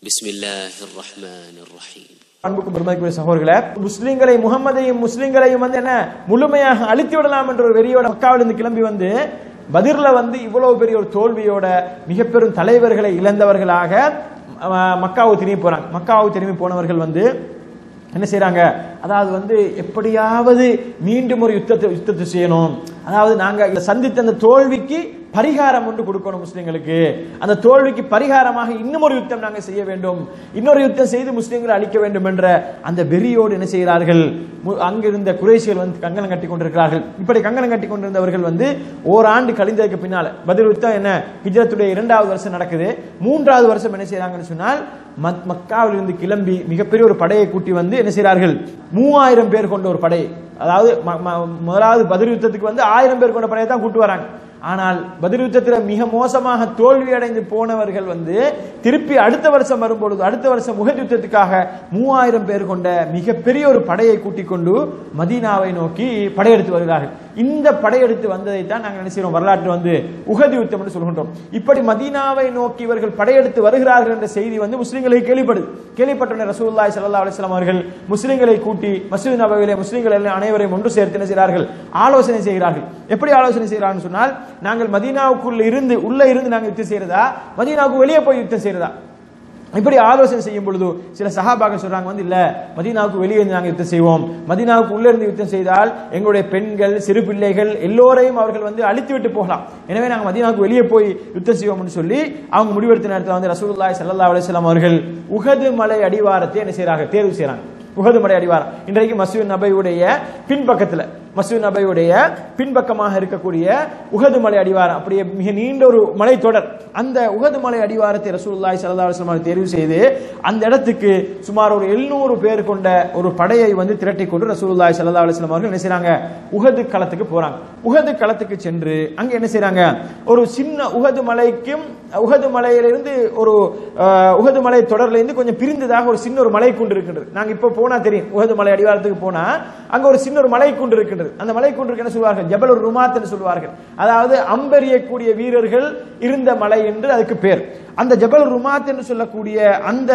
بسم الله الرحمن الرحيم அன்புக்கும் பெருமதிக்குரிய சகோதரர்களே முஸ்லிம்களை முகம்மதையும் முஸ்லிம்களையும் வந்து என்ன முழுமையாக அழித்து விடலாம் என்ற ஒரு வெறியோட மக்காவிலிருந்து கிளம்பி வந்து பதிர்ல வந்து இவ்வளவு பெரிய ஒரு தோல்வியோட மிக பெரும் தலைவர்களை இழந்தவர்களாக அஹ், மக்காவுக்கு திரும்பி போறாங்க மக்காவுக்கு திரும்பி போனவர்கள் வந்து என்ன செய்றாங்க அதாவது வந்து எப்படியாவது மீண்டும் ஒரு யுத்தத்தை யுத்தத்தை செய்யணும் அதாவது நாங்க சந்தித்த அந்த தோல்விக்கு பரிகாரம் ஒன்று கொடுக்கணும் முஸ்லிம்களுக்கு அந்த தோல்விக்கு பரிகாரமாக இன்னும் ஒரு யுத்தம் நாங்கள் செய்ய வேண்டும் இன்னொரு யுத்தம் செய்து முஸ்லிம்களை அழிக்க வேண்டும் என்ற அந்த வெறியோடு என்ன செய்கிறார்கள் மு- அங்கிருந்த குறைசிகள் வந்து கங்கணம் கட்டி கொண்டிருக்கிறார்கள் இப்படி கங்கணம் கட்டி கொண்டிருந்தவர்கள் வந்து ஓராண்டு கழிந்ததுக்கு பின்னால பதில் யுத்தம் என்ன ஹிஜ்ரத்துடைய இரண்டாவது வருஷம் நடக்குது மூன்றாவது வருஷம் என்ன செய்றாங்கன்னு சொன்னால் மக்- மக்காவிலிருந்து கிளம்பி மிகப்பெரிய ஒரு படையை கூட்டி வந்து என்ன செய்கிறார்கள் மூவாயிரம் பேர் கொண்ட ஒரு படை அதாவது ம- ம- முதலாவது பதில் யுத்தத்துக்கு வந்து ஆயிரம் பேர் கொண்ட படையை தான் கூட்டு வராங்க ஆனால் பதில் யுத்தத்தில் மிக மோசமாக தோல்வி அடைந்து போனவர்கள் வந்து திருப்பி அடுத்த வருஷம் வரும்பொழுது அடுத்த வருஷம் உகத் யுத்தத்துக்காக மூவாயிரம் பேர் கொண்ட மிகப்பெரிய ஒரு படையை கூட்டிக் கொண்டு மதீனாவை நோக்கி படையெடுத்து வருகிறார்கள் இந்த படையெடுத்து வந்ததை தான் நாங்கள் என்ன செய்றோம் வரலாற்று வந்து உகது யுத்தம் என்று சொல்கின்றோம் இப்படி மதீனாவை நோக்கி இவர்கள் படையெடுத்து வருகிறார்கள் என்ற செய்தி வந்து முஸ்லிம்களுக்கு கேள்விப்படுது கேள்விப்பட்டவுடனே ரசூலுல்லாஹி ஸல்லல்லாஹு அலைஹி வஸல்லம் அவர்கள் முஸ்லிம்களை கூட்டி மஸ்ஜித் நபவியிலே முஸ்லிம்கள் எல்லாம் அனைவரையும் ஒன்று சேர்த்து என்ன செய்கிறார்கள் ஆலோசனை செய்கிறார்கள் எப்படி ஆலோசனை செய்கிறார்கள் சொன்னால் நாங்கள் மதீனாவுக்குள்ள இருந்து உள்ள இருந்து நாங்கள் யுத்தம் செய்யறதா மதீனாவுக்கு வெளியே போய் யுத்தம் செய்யறதா இப்படி ஆலோசனை செய்யும் பொழுது சில சகாபாக்கள் சொல்றாங்க வந்து இல்ல மதீனாவுக்கு வெளியே இருந்து நாங்கள் யுத்தம் செய்வோம் மதீனாவுக்கு உள்ள இருந்து யுத்தம் செய்தால் எங்களுடைய பெண்கள் சிறு பிள்ளைகள் எல்லோரையும் அவர்கள் வந்து அழித்து விட்டு போகலாம் எனவே நாங்கள் மதீனாவுக்கு வெளியே போய் யுத்தம் செய்வோம்னு சொல்லி அவங்க முடிவெடுத்த நேரத்தில் வந்து ரசூலுல்லாஹி ஸல்லல்லாஹு அலைஹி வஸல்லம் அவர்கள் உகது மலை அடிவாரத்தை என்ன செய்றாங்க தேர்வு செய்றாங்க உகது மலை அடிவாரம் இன்றைக்கு மசூத் நபையுடைய பின்பக்கத்துல மசூத் நபையுடைய பின்பக்கமாக இருக்கக்கூடிய உகது மலை அடிவாரம் அப்படியே மிக நீண்ட ஒரு மலை தொடர் அந்த உகது மலை அடிவாரத்தை ரசூலுல்லாஹி ஸல்லல்லாஹு அலைஹி வஸல்லம் தேர்வு செய்து அந்த இடத்துக்கு சுமார் ஒரு 700 பேர் கொண்ட ஒரு படையை வந்து திரட்டி கொண்டு ரசூலுல்லாஹி ஸல்லல்லாஹு அலைஹி வஸல்லம் அவர்கள் என்ன செய்றாங்க உகது களத்துக்கு போறாங்க உகது களத்துக்கு சென்று அங்க என்ன செய்றாங்க ஒரு சின்ன உகது மலைக்கும் உகது மலையிலிருந்து ஒரு அஹ், உகது மலை தொடர்ல இருந்து கொஞ்சம் பிரிந்ததாக ஒரு சின்ன ஒரு மலை குண்டு இருக்கின்றது நாங்க இப்ப போனா தெரியும் உகது மலை அடிவாரத்துக்கு போனா அங்க ஒரு சின்ன ஒரு மலை குண்டு இருக்கின்றது அந்த மலை குன்றுக்கு என்ன சொல்வார்கள் ஜபல் ருமாத் என்று சொல்வார்கள் அதாவது அம்பெறியக்கூடிய வீரர்கள் இருந்த மலை என்று அதுக்கு பேர் அந்த ஜபல் ருமாத் என்று சொல்லக்கூடிய அந்த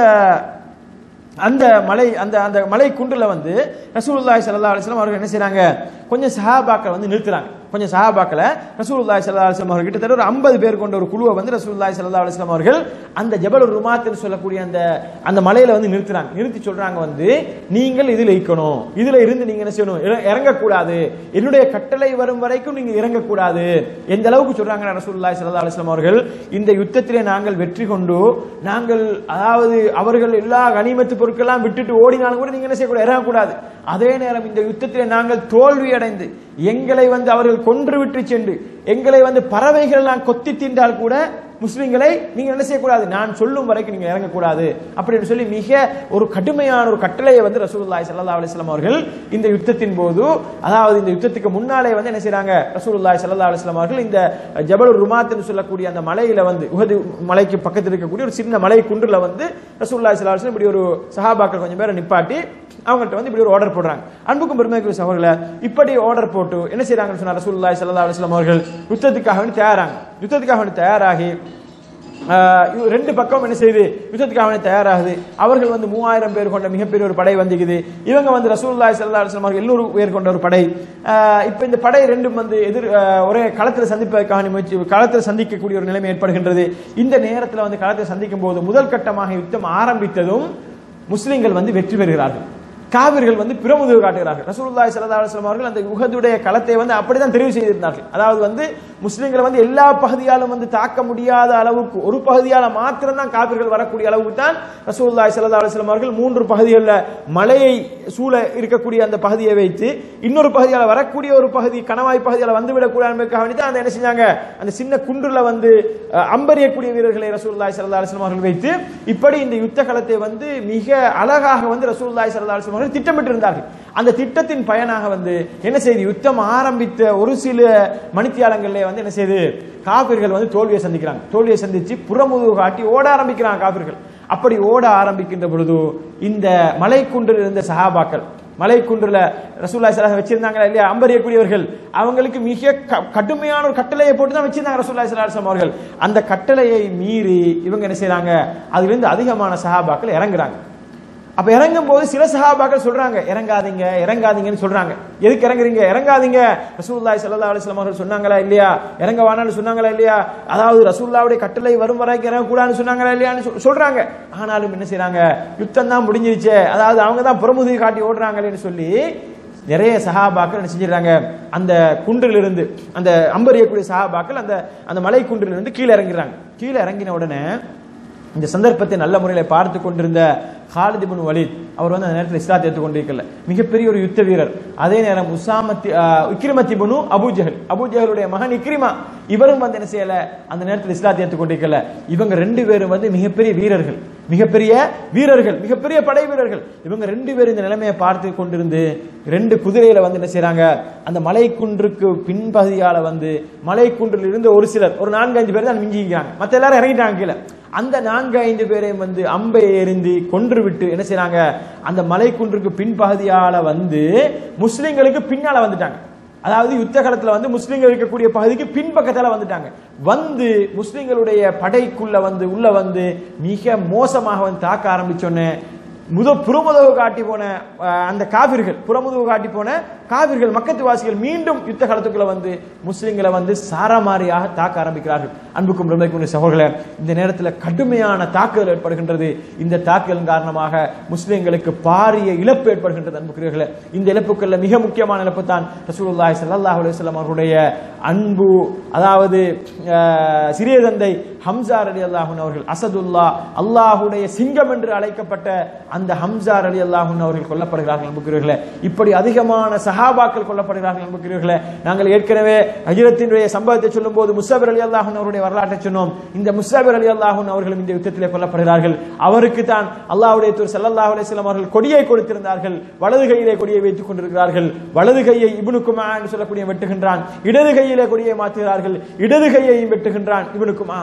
அந்த மலை அந்த அந்த மலை குண்டுல வந்து ரசூலுல்லாஹி ஸல்லல்லாஹு அலைஹி வஸல்லம் அவர்கள் என்ன செய்றாங்க கொஞ்சம் சஹாபாக்களை வந்து நிறுத்துறாங்க கொஞ்சம் சஹாபாக்களை ரசூலுல்லாஹி ஸல்லல்லாஹு அலைஹி வஸல்லம் அவர்கள் கிட்டத்தட்ட ஒரு 50 பேர் கொண்ட ஒரு குழுவை வந்து ரசூலுல்லாஹி ஸல்லல்லாஹு அலைஹி வஸல்லம் அவர்கள் அந்த ஜபல் ருமாத்னு சொல்லக்கூடிய அந்த அந்த மலையில வந்து நிறுத்துறாங்க நிறுத்தி சொல்றாங்க வந்து நீங்கள் இதுல இருக்கணும் இதுல இருந்து நீங்க என்ன செய்யணும் இற- இறங்கக்கூடாது என்னுடைய கட்டளை வரும் வரைக்கும் நீங்க இறங்கக்கூடாது எந்த அளவுக்கு சொல்றாங்க ரசூலுல்லாஹி ஸல்லல்லாஹு அலைஹி வஸல்லம் அவர்கள் இந்த யுத்தத்திலே நாங்கள் வெற்றி கொண்டு நாங்கள் அதாவது அவர்கள் எல்லா கனிமத்து பொருட்கள்லாம் விட்டுட்டு ஓடினாலும் கூட நீங்க என்ன செய்யக்கூடாது இறங்கக்கூடாது அதே நேரம் இந்த யுத்தத்திலே நாங்கள் தோல்வி அடைந்து எங்களை வந்து அவர்கள் கொன்று விட்டு சென்று எங்களை வந்து பறவைகள் எல்லாம் கொத்தி தின்றால் கூட முஸ்லிம்களை நீங்க என்ன செய்யக்கூடாது நான் சொல்லும் வரைக்கும் நீங்க இறங்கக்கூடாது அப்படின்னு சொல்லி மிக ஒரு கடுமையான ஒரு கட்டளையை வந்து ரசூலுல்லாஹி ஸல்லல்லாஹு அலைஹி வஸல்லம் அவர்கள் இந்த யுத்தத்தின் போது அதாவது இந்த யுத்தத்துக்கு முன்னாலே வந்து என்ன செய்றாங்க ரசூலுல்லாஹி ஸல்லல்லாஹு அலைஹி வஸல்லம் அவர்கள் இந்த ஜபல் ருமாத்னு சொல்லக்கூடிய அந்த மலையில வந்து உஹது மலைக்கு பக்கத்தில் இருக்கக்கூடிய ஒரு சின்ன மலை குன்றுல வந்து ரசூலுல்லாஹி ஸல்லல்லாஹு அலைஹி வஸல்லம் இப்படி ஒரு சஹாபாக்கள் கொஞ்சம் பேரை நிப்பாட்டி அவங்கள்ட்ட வந்து இப்படி ஒரு ஆர்டர் போடுறாங்க அன்புக்கும் பெருமைக்குரிய சகோதரர்களே இப்படி ஆர்டர் போட்டு என்ன செய்றாங்கன்னு சொன்னா ரசூலுல்லாஹி ஸல்லல்லாஹு அலைஹி வஸல்லம் அவர்கள் யுத்தத்துக்காக வேண்டி தயாராங்க யுத்தத்துக்காக வேண்டி தயாராகி ஆஹ் இவ- ரெண்டு பக்கம் என்ன செய்யுது யுத்தத்துக்காக வேண்டி தயாராகுது அவர்கள் வந்து மூவாயிரம் பேர் கொண்ட மிகப்பெரிய ஒரு படை வந்துக்குது இவங்க வந்து ரசூலுல்லாஹி ஸல்லல்லாஹு அலைஹி வஸல்லம் அவர்கள் எல்லோரு பேர் கொண்ட ஒரு படை ஆஹ் இப்ப இந்த படை ரெண்டும் வந்து எதிர் ஆஹ் ஒரே களத்தில் சந்திப்பதற்கான முயற்சி களத்தில் சந்திக்கக்கூடிய ஒரு நிலைமை ஏற்படுகின்றது இந்த நேரத்தில் வந்து களத்தில் சந்திக்கும் போது முதல் கட்டமாக யுத்தம் ஆரம்பித்ததும் முஸ்லிம்கள் வந்து வெற்றி பெறுகிறார்கள் காவிர்கள் வந்து பிரமுதுகு காட்டுகிறார்கள் ரசூலுல்லாஹி ஸல்லல்லாஹு அலைஹி வஸல்லம் அவர்கள் அந்த உஹதுடைய களத்தை வந்து அப்படிதான் தெரிவு செய்திருந்தார்கள் அதாவது வந்து முஸ்லிம்களை வந்து எல்லா பகுதியாலும் வந்து தாக்க முடியாத அளவுக்கு ஒரு பகுதியால மாத்திரம் தான் காவிர்கள் வரக்கூடிய அளவுக்கு தான் ரசூலுல்லாஹி ஸல்லல்லாஹு அலைஹி வஸல்லம் அவர்கள் மூன்று பகுதிகளில் மலையை சூழ இருக்கக்கூடிய அந்த பகுதியை வைத்து இன்னொரு பகுதியால வரக்கூடிய ஒரு பகுதி கணவாய் பகுதியால வந்து விடக்கூடாது என்பதற்காக வேண்டி தான் அந்த என்ன செஞ்சாங்க அந்த சின்ன குன்றுல வந்து அஹ், அம்பரியக்கூடிய வீரர்களை ரசூலுல்லாஹி ஸல்லல்லாஹு அலைஹி வஸல்லம் அவர்கள் வைத்து இப்படி இந்த யுத்த களத்தை வந்து மிக அழகாக வந்து ரசூலுல்லாஹி ஸல்லல்லாஹு அலைஹி வஸல்லம் அவர்கள் திட்டமிட்டிருந்தார்கள் அந்த திட்டத்தின் பயனாக வந்து என்ன செய்து யுத்தம் ஆரம்பித்த ஒரு சில மணித்தியாலங்களிலே வந்து என்ன செய்து காபிர்கள் வந்து தோல்வியை சந்திக்கிறாங்க தோல்வியை சந்திச்சு புறமுதுகு காட்டி ஓட ஆரம்பிக்கிறாங்க காபிர்கள் அப்படி ஓட ஆரம்பிக்கின்ற பொழுது இந்த மலைக்குன்றில் இருந்த சஹாபாக்கள் மலைக்குன்றுல ரசூல்லா ஸல்லல்லாஹு வச்சிருந்தாங்களா இல்லையா அம்பரியக்கூடியவர்கள் அவங்களுக்கு மிக க- கடுமையான ஒரு கட்டளையை போட்டு தான் வச்சிருந்தாங்க ரசூல்லா ஸல்லல்லாஹு அலைஹி வஸல்லம் அவர்கள் அந்த கட்டளையை மீறி இவங்க என்ன செய்றாங்க அதிலிருந்து அதிகமான சஹாபாக்கள் இறங்குறாங்க அப்ப இறங்கும் போது சில சஹாபாக்கள் சொல்றாங்க இறங்காதீங்க இறங்காதீங்கன்னு சொல்றாங்க எதுக்கு இறங்குறீங்க இறங்காதீங்க ரசூலுல்லாஹி ஸல்லல்லாஹு அலைஹி வஸல்லம் அவர்கள் சொன்னாங்களா இல்லையா இறங்க வேணாம்னு சொன்னாங்களா இல்லையா அதாவது ரசூலுல்லாவுடைய கட்டளை வரும் வரைக்கும் இறங்க கூடாதுன்னு சொன்னாங்களா இல்லையான்னு சொல்- சொல்றாங்க ஆனாலும் என்ன செய்றாங்க யுத்தம் தான் முடிஞ்சிருச்சே அதாவது அவங்க தான் புறமுதுகு காட்டி ஓடுறாங்களேன்னு சொல்லி நிறைய சஹாபாக்கள் என்ன செஞ்சிடறாங்க அந்த குன்றிலிருந்து அந்த அம்பரியக்கூடிய சஹாபாக்கள் அந்த அந்த மலை குன்றிலிருந்து கீழே இறங்கிறாங்க கீழே இறங்கின உடனே இந்த சந்தர்ப்பத்தை நல்ல முறையில் பார்த்து கொண்டிருந்த ஹாலித் இப்னு வலீத் அவர் வந்து அந்த நேரத்தில் இஸ்லாத்தை ஏற்றுக்கொண்டிருக்கல மிகப்பெரிய ஒரு யுத்த வீரர் அதே நேரம் உசாமத்தி இக்ரிமத்தி பனு அபூஜஹல் அபூஜஹலுடைய மகன் இக்ரிமா இவரும் வந்து என்ன செய்யல அந்த நேரத்தில் இஸ்லாத்தை ஏற்றுக்கொண்டிருக்கல இவங்க ரெண்டு பேரும் வந்து மிகப்பெரிய வீரர்கள் மிகப்பெரிய வீரர்கள் மிகப்பெரிய படை வீரர்கள் இவங்க ரெண்டு பேரும் இந்த நிலைமையை பார்த்து கொண்டிருந்து ரெண்டு குதிரையில வந்து என்ன செய்றாங்க அந்த மலைக்குன்றுக்கு பின்பகுதியால வந்து மலைக்குன்றில் இருந்து ஒரு சிலர் ஒரு நான்கு அஞ்சு பேர் தான் மிஞ்சிக்கிறாங்க மத்த எல்லாரும் இறங்கிட்டாங்க கீழே அந்த நான்கு ஐந்து பேரையும் வந்து அம்பை எறிந்து கொன்று விட்டு என்ன செய்றாங்க அந்த மலைக்குன்றுக்கு பின்பகுதியால வந்து முஸ்லிம்களுக்கு பின்னால வந்துட்டாங்க அதாவது யுத்த காலத்துல வந்து முஸ்லிம்கள் இருக்கக்கூடிய பகுதிக்கு பின்பக்கத்தால வந்துட்டாங்க வந்து முஸ்லிம்களுடைய படைக்குள்ள வந்து உள்ள வந்து மிக மோசமாக வந்து தாக்க ஆரம்பிச்சோன்னே முத புறமுதவு காட்டி போன அஹ், அந்த காவிர்கள் புறமுதவு காட்டி போன காவிர்கள் மக்கத்து வாசிகள் மீண்டும் யுத்த காலத்துக்குள்ள வந்து முஸ்லிம்களை வந்து சாரமாரியாக தாக்க ஆரம்பிக்கிறார்கள் அன்புக்கும் பெருமைக்கும் சகோதரர்களே இந்த நேரத்தில் கடுமையான தாக்குதல் ஏற்படுகின்றது இந்த தாக்குதலின் காரணமாக முஸ்லிம்களுக்கு பாரிய இழப்பு ஏற்படுகின்றது அன்புக்குரியவர்களே இந்த இழப்புக்கள்ல மிக முக்கியமான இழப்பு தான் ரசூலுல்லாஹி ஸல்லல்லாஹு அலைஹி வஸல்லம் அவருடைய அன்பு அதாவது அஹ், சிறிய தந்தை ஹம்சா அலி அல்லாஹூன் அவர்கள் அசதுல்லா அல்லாஹுடைய சிங்கம் என்று அழைக்கப்பட்ட அந்த ஹம்சார் அலி அல்லாஹூன் அவர்கள் கொல்லப்படுகிறார்கள் அன்புக்குரியவர்களே இப்படி அதிகமான சஹாபாக்கள் கொல்லப்படுகிறார்கள் அன்புக்குரியவர்களே நாங்கள் ஏற்கனவே ஹஜ்ரத்தினுடைய சம்பவத்தை சொல்லும்போது முஸ்ஸபிர் அலி அல்லாஹூன் அவருடைய வரலாற்றை சொன்னோம் இந்த முஸ்ஸபிர் அலி அல்லாஹூன் அவர்களும் இந்த யுத்தத்திலே கொல்லப்படுகிறார்கள் அவருக்கு தான் அல்லாஹ்வுடைய தூர் ஸல்லல்லாஹு அலைஹி வஸல்லம் அவர்கள் கொடியை கொடுத்திருந்தார்கள் வலது கையிலே கொடியை வைத்துக் கொண்டிருக்கிறார்கள் வலது கையை இப்னு குமா என்று சொல்லக்கூடிய வெட்டுகின்றான் இடது கையிலே கொடியை மாற்றுகிறார்கள் இடது கையையும் வெட்டுகின்றான் இப்னு குமா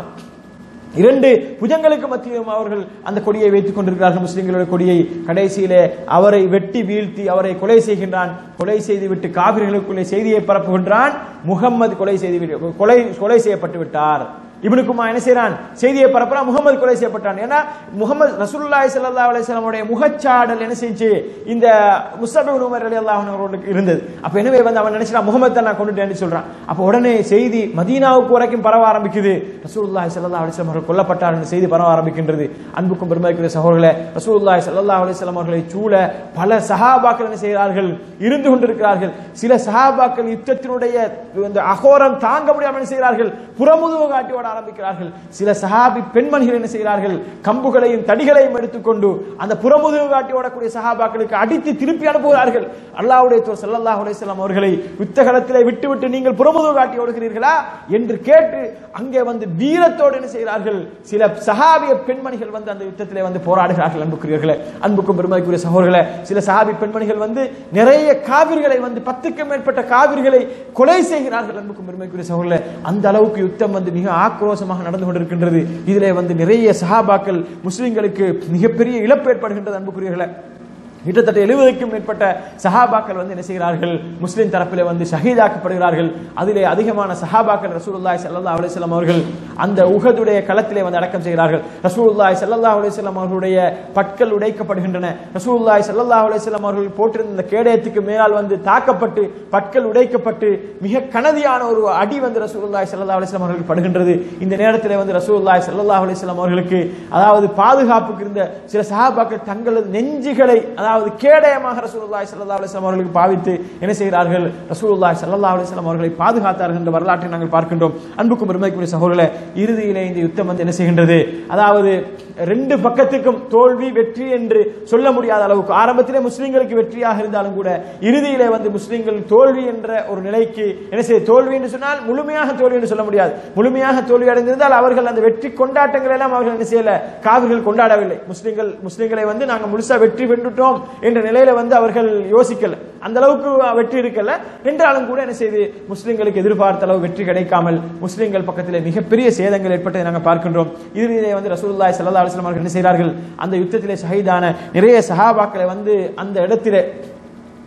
இரண்டு புஜங்களுக்கு மத்தியிலும் அவர்கள் அந்த கொடியை வைத்துக் கொண்டிருக்கிறார்கள் முஸ்லிம்களுடைய கொடியை கடைசியிலே அவரை வெட்டி வீழ்த்தி அவரை கொலை செய்கின்றான் கொலை செய்துவிட்டு காவிர்களுக்குள்ளே செய்தியை பரப்புகின்றான் முகம்மது கொலை செய்து விட்டு- கொலை கொலை செய்யப்பட்டு விட்டார் இவனுக்குமா என்ன செய்றான் செய்தியை பரப்புறான் முகமது கொலை செய்யப்பட்டான் ஏன்னா முகமது ரசூலுல்லாஹி ஸல்லல்லாஹு அலைஹி வஸல்லமுடைய முகச்சாடல் என்ன செஞ்சு இந்த முஸ்அப் இப்னு உமர் ரலியல்லாஹு அன்ஹு அவர்களுக்கு இருந்தது அப்ப எனவே வந்து அவன் நினைச்சான் முகமது தான் நான் கொண்டுட்டேன்னு சொல்றான் அப்ப உடனே செய்தி மதீனாவுக்கு வரைக்கும் பரவ ஆரம்பிக்குது ரசூலுல்லாஹி ஸல்லல்லாஹு அலைஹி வஸல்லம் அவர்கள் கொல்லப்பட்டார் என்ற செய்தி பரவ ஆரம்பிக்கின்றது அன்புக்கும் பெருமைக்குரிய சகோதரர்களே ரசூலுல்லாஹி ஸல்லல்லாஹு அலைஹி வஸல்லம் அவர்களை சூழ பல சஹாபாக்கள் என்ன செய்கிறார்கள் இருந்து கொண்டிருக்கிறார்கள் சில சஹாபாக்கள் யுத்தத்தினுடைய இந்த அகோரம் தாங்க முடியாமல் என்ன செய்கிறார்கள் புறமுதுகு காட்டி ஓட ஆரம்பிக்கிறார்கள் சில சஹாபி பெண்மணிகள் என்ன செய்கிறார்கள் கம்புகளையும் தடிகளையும் எடுத்துக்கொண்டு அந்த புறமுதுகு காட்டி ஓடக்கூடிய சஹாபாக்களுக்கு அடித்து திருப்பி அனுப்புகிறார்கள் அல்லாஹ்வுடைய தூதர் ஸல்லல்லாஹு அலைஹி வஸல்லம் அவர்களை யுத்தகலத்திலே விட்டுவிட்டு நீங்கள் புறமுதுகு காட்டி ஓடுகிறீர்களா என்று கேட்டு அங்கே வந்து வீரத்தோடு என்ன செய்கிறார்கள் சில சஹாபிய பெண்மணிகள் வந்து அந்த யுத்தத்திலே வந்து போராடுகிறார்கள் அன்புக்குரியவர்களே அன்புக்கும் பெருமைக்குரிய சகோதரர்களே சில சஹாபி பெண்மணிகள் வந்து நிறைய காவிர்களை வந்து பத்துக்கும் மேற்பட்ட காவிர்களை கொலை செய்கிறார்கள் அன்புக்கும் பெருமைக்குரிய சகோதரர்களே அந்த அளவுக்கு யுத்தம் வந்து மிக ஆக்ரோஷமாக நடந்து கொண்டிருக்கின்றது இதிலே வந்து நிறைய சஹாபாக்கள் முஸ்லிம்களுக்கு மிகப்பெரிய இழப்பு ஏற்படுகின்றது அன்புக்குரியவர்களே கிட்டத்தட்ட எழுபதுக்கும் மேற்பட்ட சஹாபாக்கள் வந்து என்ன செய்கிறார்கள் முஸ்லிம் தரப்பிலே வந்து ஷஹீதாக்கப்படுகிறார்கள் அதிலே அதிகமான சஹாபாக்கள் ரசூலுல்லாஹி ஸல்லல்லாஹு அலைஹி வஸல்லம் அவர்கள் அந்த உஹதுடைய களத்திலே வந்து அடக்கம் செய்கிறார்கள் ரசூலுல்லாஹி ஸல்லல்லாஹு அலைஹி வஸல்லம் அவர்களுடைய பற்கள் உடைக்கப்படுகின்றன ரசூலுல்லாஹி ஸல்லல்லாஹு அலைஹி வஸல்லம் அவர்கள் போட்டிருந்த இந்த கேடயத்துக்கு மேலால் வந்து தாக்கப்பட்டு பற்கள் உடைக்கப்பட்டு மிக கனதியான ஒரு அடி வந்து ரசூலுல்லாஹி ஸல்லல்லாஹு அலைஹி வஸல்லம் அவர்களுக்கு படுகின்றது இந்த நேரத்திலே வந்து ரசூலுல்லாஹி ஸல்லல்லாஹு அலைஹி வஸல்லம் அவர்களுக்கு அதாவது பாதுகாப்புக்கு இருந்த சில சஹாபாக்கள் தங்களது நெஞ்சுகளை அதாவது கேடயமாக ரசூலுல்லாஹி ஸல்லல்லாஹு அலைஹி வஸல்லம் அவர்களுக்கு பாவித்து என்ன செய்கிறார்கள் ரசூலுல்லாஹி ஸல்லல்லாஹு அலைஹி வஸல்லம் அவர்களை பாதுகாத்தார்கள் என்ற வரலாற்றை நாங்கள் பார்க்கின்றோம் அன்புக்கும் பெருமைக்குரிய சகோதரர்களே இறுதியிலே இந்த யுத்தம் வந்து என்ன செய்கின்றது அதாவது ரெண்டு பக்கத்துக்கும் தோல்வி வெற்றி என்று சொல்ல முடியாத அளவுக்கு ஆரம்பத்திலே முஸ்லிம்களுக்கு வெற்றியாக இருந்தாலும் கூட இறுதியிலே வந்து முஸ்லிம்கள் தோல்வி என்ற ஒரு நிலைக்கு என்ன செய்ய தோல்வி என்று சொன்னால் முழுமையாக தோல்வி என்று சொல்ல முடியாது முழுமையாக தோல்வி அடைந்திருந்தால் அவர்கள் அந்த வெற்றி கொண்டாட்டங்கள் எல்லாம் அவர்கள் என்ன செய்யல காவிர்கள் கொண்டாடவில்லை முஸ்லிம்கள் முஸ்லிம்களை வந்து நாங்கள் முழுசா வெற்றி வென்றுட்டோம் என்ற நிலையில வந்து அவர்கள் யோசிக்கல அந்த அளவுக்கு வெற்றி இருக்கல என்றாலும் கூட என்ன செய்து முஸ்லிம்களுக்கு எதிர்பார்த்த அளவு வெற்றி கிடைக்காமல் முஸ்லிம்கள் பக்கத்திலே மிகப்பெரிய சேதங்கள் ஏற்பட்டதை நாங்கள் பார்க்கின்றோம் இறுதியிலே வந்து ரசூலுல்லாஹி ஸல்லல்லாஹு அலைஹி வஸல்லம் அவர்கள் என்ன செய்கிறார்கள் அந்த யுத்தத்திலே ஷஹீதான நிறைய சஹாபாக்களை வந்து அந்த இடத்திலே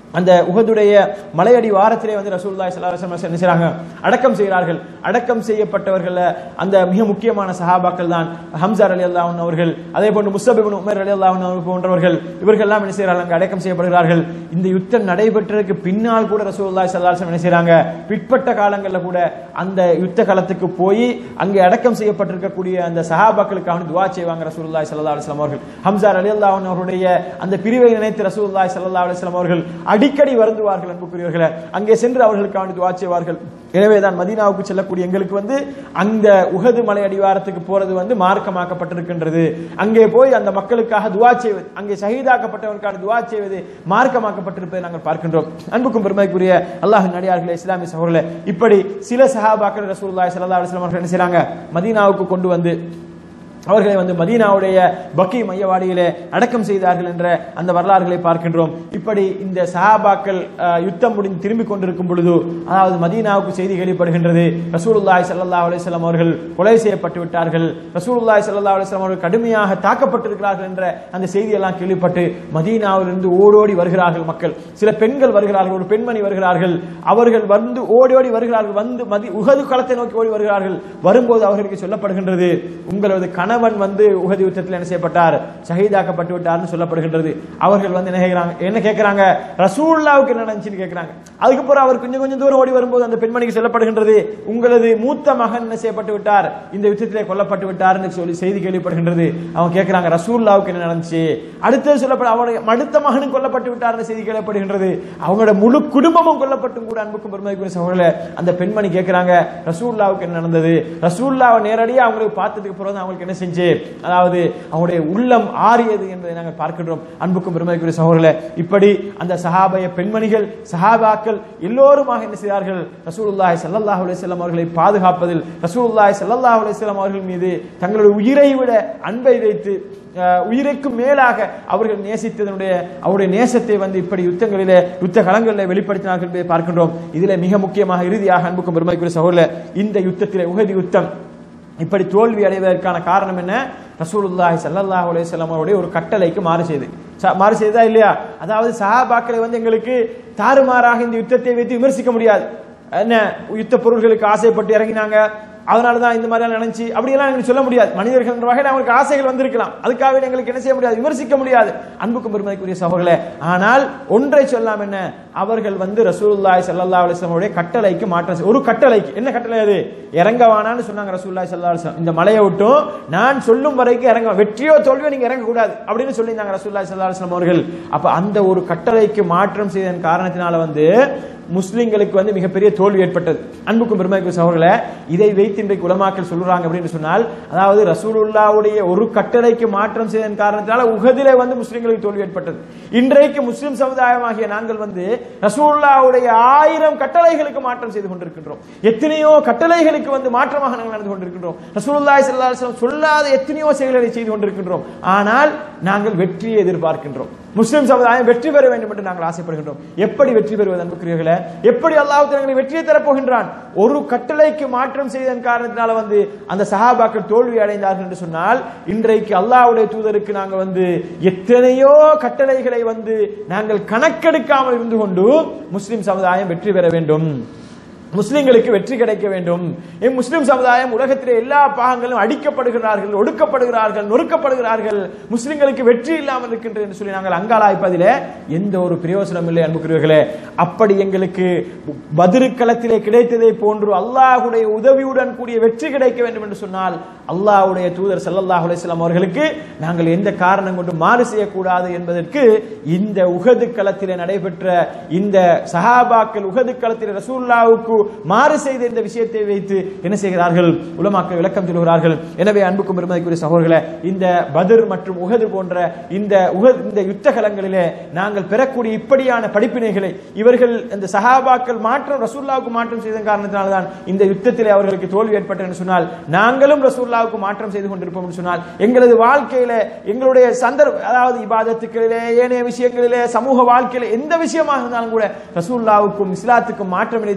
அந்த உகதுடைய மலையடி வாரத்திலே வந்து ரசூலுல்லாஹி ஸல்லல்லாஹு அலைஹி வஸல்லம் என்ன செய்றாங்க அடக்கம் செய்கிறார்கள் அடக்கம் செய்யப்பட்டவர்கள் அந்த மிக முக்கியமான சஹாபாக்கள் தான் ஹம்சா ரலியல்லாஹு அன்ஹு அவர்கள் அதே போன்று முஸ்அப் இப்னு உமர் ரலியல்லாஹு அன்ஹு போன்றவர்கள் இவர்கள் எல்லாம் என்ன செய்கிறார்கள் அங்கே அடக்கம் செய்யப்படுகிறார்கள் இந்த யுத்தம் நடைபெற்றதுக்கு பின்னால் கூட ரசூலுல்லாஹி ஸல்லல்லாஹு அலைஹி வஸல்லம் என்ன செய்றாங்க பிற்பட்ட காலங்களில் கூட அந்த யுத்த காலத்துக்கு போய் அங்கே அடக்கம் செய்யப்பட்டிருக்கக்கூடிய அந்த சஹாபாக்களுக்காக துவா செய்வாங்க ரசூலுல்லாஹி ஸல்லல்லாஹு அலைஹி வஸல்லம் அவர்கள் ஹம்சா ரலியல்லாஹு அன்ஹு அவருடைய அந்த பிரிவை நினைத்து ரசூலுல்லாஹி ஸல்லல்லாஹு அலைஹி வஸல்லம் அவர்கள் அடிக்கடி வருந்துவார்கள் அன்புக்குரியவர்களே அங்கே சென்று அவர்களுக்காக துவா செய்வார்கள் எனவேதான் மதீனாவுக்கு செல்லக்கூடிய எங்களுக்கு வந்து அந்த உகது மலை அடிவாரத்துக்கு போறது வந்து மார்க்கமாக்கப்பட்டிருக்கின்றது அங்கே போய் அந்த மக்களுக்காக துவா செய்வது அங்கே ஷஹீதாக்கப்பட்டவர்களுக்கான துவா செய்வது மார்க்கமாக்கப்பட்டிருப்பதை நாங்கள் பார்க்கின்றோம் அன்புக்கும் பெருமைக்குரிய அல்லாஹ் நடிகார்களே இஸ்லாமிய சகோதரர்களே இப்படி சில சஹாபாக்கள் ரசூலுல்லாஹி ஸல்லல்லாஹு அலைஹி வஸல்லம் அவர்கள் என்ன செய்றாங்க மதீனாவுக்கு கொண்டு வந்து அவர்களை வந்து மதீனாவுடைய பக்கி மையவாடியிலே அடக்கம் செய்தார்கள் என்ற அந்த வரலாறுகளை பார்க்கின்றோம் இப்படி இந்த சஹாபாக்கள் அஹ், யுத்தம் முடிந்து திரும்பி கொண்டிருக்கும் பொழுது அதாவது மதீனாவுக்கு செய்தி கேள்விப்படுகின்றது ரசூலுல்லாஹி ஸல்லல்லாஹு அலைஹி வஸல்லம் அவர்கள் கொலை செய்யப்பட்டு விட்டார்கள் ரசூலுல்லாஹி ஸல்லல்லாஹு அலைஹி வஸல்லம் அவர்கள் கடுமையாக தாக்கப்பட்டிருக்கிறார்கள் என்ற அந்த செய்தியெல்லாம் கேள்விப்பட்டு மதீனாவிலிருந்து ஓடோடி வருகிறார்கள் மக்கள் சில பெண்கள் வருகிறார்கள் ஒரு பெண்மணி வருகிறார்கள் அவர்கள் வந்து ஓடி ஓடி வருகிறார்கள் வந்து மதி உகது களத்தை நோக்கி ஓடி வருகிறார்கள் வரும்போது அவர்களுக்கு சொல்லப்படுகின்றது உங்களது கணவன் வந்து உகது யுத்தத்தில் என்ன செய்யப்பட்டார் ஷஹீதாக்கப்பட்டு விட்டார்னு சொல்லப்படுகின்றது அவர்கள் வந்து என்ன கேட்கிறாங்க என்ன கேட்கிறாங்க ரசூல்லாவுக்கு என்ன நடந்துச்சுன்னு கேட்கிறாங்க அதுக்கப்புறம் அவர் கொஞ்சம் கொஞ்சம் தூரம் ஓடி வரும்போது அந்த பெண்மணிக்கு சொல்லப்படுகின்றது உங்களது மூத்த மகன் என்ன செய்யப்பட்டு விட்டார் இந்த யுத்தத்திலே கொல்லப்பட்டு விட்டார்னு சொல்லி செய்தி கேள்விப்படுகின்றது அவங்க கேட்கிறாங்க ரசூல்லாவுக்கு என்ன நடந்துச்சு அடுத்தது சொல்லப்பட அவருடைய அடுத்த மகனும் கொல்லப்பட்டு விட்டார்னு செய்தி கேள்விப்படுகின்றது அவங்களோட முழு குடும்பமும் கொல்லப்பட்டும் கூட அன்புக்கும் பெருமதிக்கும் சகோதரர்களே அந்த பெண்மணி கேட்கிறாங்க ரசூல்லாவுக்கு என்ன நடந்தது ரசூல்லாவை நேரடியாக அவங்களுக்கு பார்த்ததுக்கு பிறகு அவங்களுக்கு என்ன செஞ்சு அதாவது அவங்களுடைய உள்ளம் ஆறியது என்பதை நாங்கள் பார்க்கின்றோம் அன்புக்கும் பெருமதிக்குரிய சகோதரர்களே இப்படி அந்த சஹாபய பெண்மணிகள் சஹாபாக்கள் எல்லோருமாக என்ன செய்தார்கள் ரசூலுல்லாஹி ஸல்லல்லாஹு அலைஹி வஸல்லம் அவர்களை பாதுகாப்பதில் ரசூலுல்லாஹி ஸல்லல்லாஹு அலைஹி வஸல்லம் அவர்கள் மீது தங்களுடைய உயிரை விட அன்பை வைத்து அஹ், உயிருக்கு மேலாக அவர்கள் நேசித்ததனுடைய அவருடைய நேசத்தை வந்து இப்படி யுத்தங்களிலே யுத்த களங்களிலே வெளிப்படுத்தினார்கள் என்பதை பார்க்கின்றோம் இதிலே மிக முக்கியமாக இறுதியாக அன்புக்கும் பெருமதிக்குரிய சகோதரர்களே இந்த யுத்தத்திலே உகதி யுத்தம் இப்படி தோல்வி அடைவதற்கான காரணம் என்ன ரசூலுல்லாஹி ஸல்லல்லாஹு அலைஹி வஸல்லம் அவருடைய ஒரு கட்டளைக்கு மாறு செய்து ச- மாறு செய்தா இல்லையா அதாவது சஹாபாக்களை வந்து எங்களுக்கு தாறுமாறாக இந்த யுத்தத்தை வைத்து விமர்சிக்க முடியாது என்ன யுத்த பொருள்களுக்கு ஆசைப்பட்டு இறங்கினாங்க அதனால தான் இந்த மாதிரி நினைச்சு அப்படியெல்லாம் எங்களுக்கு சொல்ல முடியாது மனிதர்கள் என்ற வகையில் அவங்களுக்கு ஆசைகள் வந்திருக்கலாம் அதுக்காக எங்களுக்கு என்ன செய்ய முடியாது விமர்சிக்க முடியாது அன்புக்கும் பெருமதிக்குரிய சகோதரர்களே ஆனால் ஒன்றை சொல்லலாம் என்ன அவர்கள் வந்து ரசூலுல்லாஹி ஸல்லல்லாஹு அலைஹி வஸல்லம் உடைய கட்டளைக்கு மாற்றம் செய்- ஒரு கட்டளைக்கு என்ன கட்டளை அது இறங்க வேணாம்னு சொன்னாங்க ரசூலுல்லாஹி ஸல்லல்லாஹு அலைஹி வஸல்லம் இந்த மலையை விட்டும் நான் சொல்லும் வரைக்கும் இறங்க வெற்றியோ தோல்வியோ நீங்க இறங்க கூடாது அப்படின்னு சொல்லியிருந்தாங்க ரசூலுல்லாஹி ஸல்லல்லாஹு அலைஹி வஸல்லம் அவர்கள் அப்ப அந்த ஒரு கட்டளைக்கு மாற்றம் செய்ததன் காரணத்தினால வந்து முஸ்லிம்களுக்கு வந்து மிகப்பெரிய தோல்வி ஏற்பட்டது அன்புக்கும் பெருமைக்கும் சகோதரர்களே இதை வைத்து இன்றைக்கு உலமாக்கள் சொல்றாங்க அப்படின்னு சொன்னால் அதாவது ரசூலுல்லாவுடைய ஒரு கட்டளைக்கு மாற்றம் செய்ததன் காரணத்தினால உகதிலே வந்து முஸ்லிம்களுக்கு தோல்வி ஏற்பட்டது இன்றைக்கு முஸ்லிம் சமுதாயமாகிய நாங்கள் வந்து ரசூலுல்லாவுடைய ஆயிரம் கட்டளைகளுக்கு மாற்றம் செய்து கொண்டிருக்கின்றோம் எத்தனையோ கட்டளைகளுக்கு வந்து மாற்றமாக நாங்கள் நடந்து கொண்டிருக்கின்றோம் ரசூலுல்லாஹி ஸல்லல்லாஹு அலைஹி வஸல்லம் சொல்லாத எத்தனையோ செயல்களை செய்து கொண்டிருக்கின்றோம் ஆனால் நாங்கள் வெற்றியை எதிர்பார்க்கின்றோம் முஸ்லிம் சமுதாயம் வெற்றி பெற வேண்டும் என்று நாங்கள் ஆசைப்படுகின்றோம் எப்படி வெற்றி பெறுவது அன்புக்குரியவர்களே எப்படி அல்லாஹ் எங்களுக்கு வெற்றியை தரப்போகின்றான் ஒரு கட்டளைக்கு மாற்றம் செய்ததன் காரணத்தினால வந்து அந்த சஹாபாக்கள் தோல்வி அடைந்தார்கள் என்று சொன்னால் இன்றைக்கு அல்லாஹ்வுடைய தூதருக்கு நாங்கள் வந்து எத்தனையோ கட்டளைகளை வந்து நாங்கள் கணக்கெடுக்காமல் இருந்து கொண்டு முஸ்லிம் சமுதாயம் வெற்றி பெற வேண்டும் முஸ்லிம்களுக்கு வெற்றி கிடைக்க வேண்டும் என் முஸ்லிம் சமுதாயம் உலகத்திலே எல்லா பாகங்களும் அடிக்கப்படுகிறார்கள் ஒடுக்கப்படுகிறார்கள் நொறுக்கப்படுகிறார்கள் முஸ்லிம்களுக்கு வெற்றி இல்லாமல் இருக்கின்றது என்று சொல்லி நாங்கள் அங்காளாய்ப்பதிலே எந்த ஒரு பிரயோசனம் இல்லை அன்புக்குரியவர்களே அப்படி எங்களுக்கு பதிருக்களத்திலே கிடைத்ததை போன்று அல்லாஹ்வுடைய உதவியுடன் கூடிய வெற்றி கிடைக்க வேண்டும் என்று சொன்னால் அல்லாஹ்வுடைய தூதர் ஸல்லல்லாஹு அலைஹி வஸல்லம் அவர்களுக்கு நாங்கள் எந்த காரணம் கொண்டு மாறு செய்யக்கூடாது என்பதற்கு இந்த உகது களத்திலே நடைபெற்ற இந்த சஹாபாக்கள் உகது களத்திலே ரசூலுல்லாவுக்கு மாறு செய்த இந்த விஷயத்தை வைத்து என்ன செய்கிறார்கள் உலமாக்கள் விளக்கம் சொல்கிறார்கள் எனவே அன்புக்கும் பெருமதிக்குரிய சகோதரர்களே இந்த பத்ர் மற்றும் உகது போன்ற இந்த உகது இந்த யுத்த களங்களிலே நாங்கள் பெறக்கூடிய இப்படியான படிப்பினைகளை இவர்கள் இந்த சஹாபாக்கள் மாற்றம் ரசூல்லாவுக்கு மாற்றம் செய்ததன் காரணத்தினால தான் இந்த யுத்தத்திலே அவர்களுக்கு தோல்வி ஏற்பட்டது என்று சொன்னால் நாங்களும் ரசூல்லாவுக்கு மாற்றம் செய்து கொண்டிருப்போம் என்று சொன்னால் எங்களது வாழ்க்கையில எங்களுடைய சந்தர்ப்ப அதாவது இபாதத்துக்களிலே ஏனைய விஷயங்களிலே சமூக வாழ்க்கையில எந்த விஷயமாக இருந்தாலும் கூட ரசூல்லாவுக்கும் இஸ்லாத்துக்கும் மாற்றம் இணைத்து கொண்டு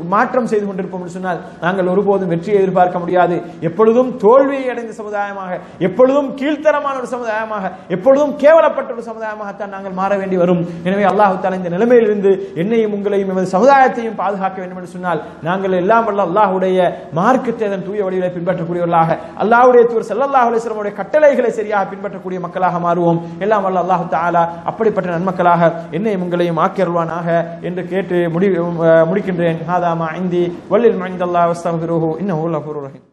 மாற்றம் செய்து கொண்டிருப்போம் என்று சொன்னால் நாங்கள் ஒருபோதும் வெற்றியை எதிர்பார்க்க முடியாது எப்பொழுதும் தோல்வியை அடைந்த சமுதாயமாக எப்பொழுதும் கீழ்த்தரமான ஒரு சமுதாயமாக எப்பொழுதும் கேவலப்பட்ட ஒரு சமுதாயமாகத்தான் நாங்கள் மாற வேண்டி வரும் எனவே அல்லாஹு தாலா இந்த நிலைமையிலிருந்து என்னையும் உங்களையும் எமது சமுதாயத்தையும் பாதுகாக்க வேண்டும் என்று சொன்னால் நாங்கள் எல்லாம் வல்ல அல்லாஹ்வுடைய மார்க்கத்தை அதன் தூய வழிகளை பின்பற்றக்கூடியவர்களாக அல்லாஹ்வுடைய தூர் ஸல்லல்லாஹு அலைஹி வஸல்லமுடைய கட்டளைகளை சரியாக பின்பற்றக்கூடிய மக்களாக மாறுவோம் எல்லாம் வல்ல அல்லாஹு தஆலா அப்படிப்பட்ட நன்மக்களாக என்னையும் உங்களையும் ஆக்கியருள்வானாக என்று கேட்டு முடி அஹ் முடிக்கின்றேன் ஹாதா மா இந்தி வல்லில் மைந்தல்லாஹ் வஸ்தக்ஃபிருஹு இன்னஹு லஃபூருர் ரஹீம்